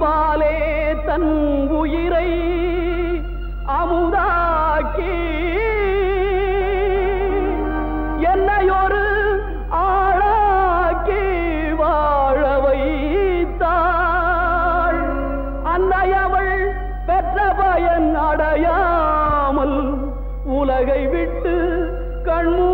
அன்பாலே தன் உயிரை அமுதாக்கி என்னையொரு ஆளாக்கி வாழ வைத்தாள் அன்னையவள் பெற்ற பயன் அடையாமல் உலகை விட்டு கண்மூ